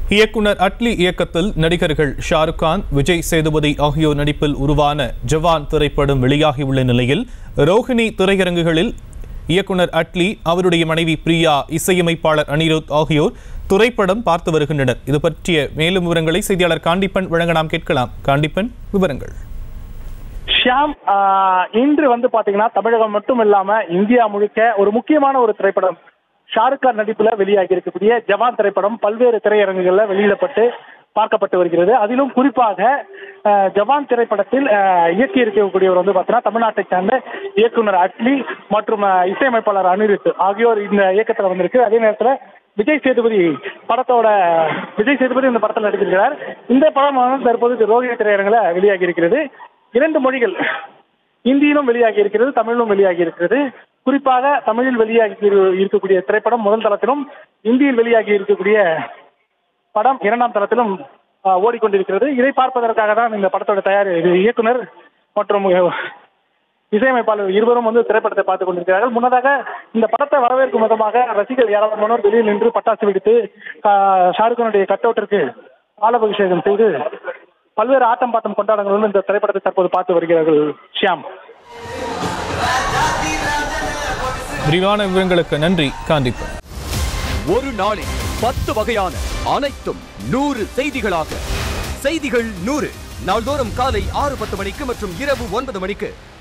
இயக்குனர் அட்லி இயக்கத்தில் நடிகர்கள் ஷாருக் கான் விஜய் சேதுபதி ஆகியோர் நடிப்பில் உருவான ஜவான் திரைப்படம் வெளியாகியுள்ள நிலையில் ரோஹிணி திரையரங்குகளில் இயக்குனர் அட்லி அவருடைய மனைவி பிரியா இசையமைப்பாளர் அனிருத் ஆகியோர் திரைப்படம் பார்த்து வருகின்றனர் இது பற்றிய மேலும் விவரங்களை செய்தியாளர் காண்டிப்பன் வழங்க நாம் கேட்கலாம் காண்டிப்பன் விவரங்கள் ஷியாம் ஆஹ், இன்று வந்து பாத்தீங்கன்னா தமிழகம் மட்டும் இல்லாம இந்தியா முழுக்க ஒரு முக்கியமான ஒரு திரைப்படம் ஷாருக் கான் நடிப்புல வெளியாகி இருக்கக்கூடிய ஜவான் திரைப்படம் பல்வேறு திரையரங்குகள்ல வெளியிடப்பட்டு பார்க்கப்பட்டு வருகிறது அதிலும் குறிப்பாக ஆஹ், ஜவான் திரைப்படத்தில் ஆஹ், இயக்கி இருக்கக்கூடியவர் வந்து பாத்தீங்கன்னா தமிழ்நாட்டை சேர்ந்த இயக்குனர் அட்லி மற்றும் ஆஹ், இசையமைப்பாளர் அனிருத் ஆகியோர் இந்த இயக்கத்துல வந்திருக்கு அதே நேரத்துல விஜய் சேதுபதி படத்தோட விஜய் சேதுபதி இந்த படத்தில் நடித்திருக்கிறார் இந்த படம் வந்து தற்போது ரோகிணி திரையரங்கில் வெளியாகி இருக்கிறது இரண்டு மொழிகள் இந்தியிலும் வெளியாகி இருக்கிறது தமிழிலும் வெளியாகி இருக்கிறது குறிப்பாக தமிழில் வெளியாகி இரு- இருக்கக்கூடிய திரைப்படம் முதல் தளத்திலும் இந்தியில் வெளியாகி இருக்கக்கூடிய படம் இரண்டாம் தளத்திலும் ஆ, ஓடிக்கொண்டிருக்கிறது இதை பார்ப்பதற்காக தான் இந்த படத்தோட தயார் இது இயக்குனர் மற்றும் இசையமைப்பாளர் இருவரும் வந்து திரைப்படத்தை பார்த்துக் கொண்டிருக்கிறார்கள் முன்னதாக இந்த படத்தை வரவேற்கும் விதமாக ரசிகர்கள் ஏராளமானோர் வெளியில் நின்று பட்டாசு வெடித்து ஆ, ஷாருக் கானுடைய கட்டவுட்டிற்கு பாலாபிஷேகம் செய்து பல்வேறு ஆட்டம் பாட்டம் கொண்டாடங்களுடன் இந்த திரைப்படத்தை தற்போது பார்த்து வருகிறார்கள் ஷியாம் விரிவான விவரங்களுக்கு நன்றி காண்டிப்பன் ஒரு நாளில் பத்து வகையான அனைத்தும் நூறு செய்திகளாக செய்திகள் நூறு நாள்தோறும் காலை ஆறு பத்து மணிக்கு மற்றும் இரவு ஒன்பது மணிக்கு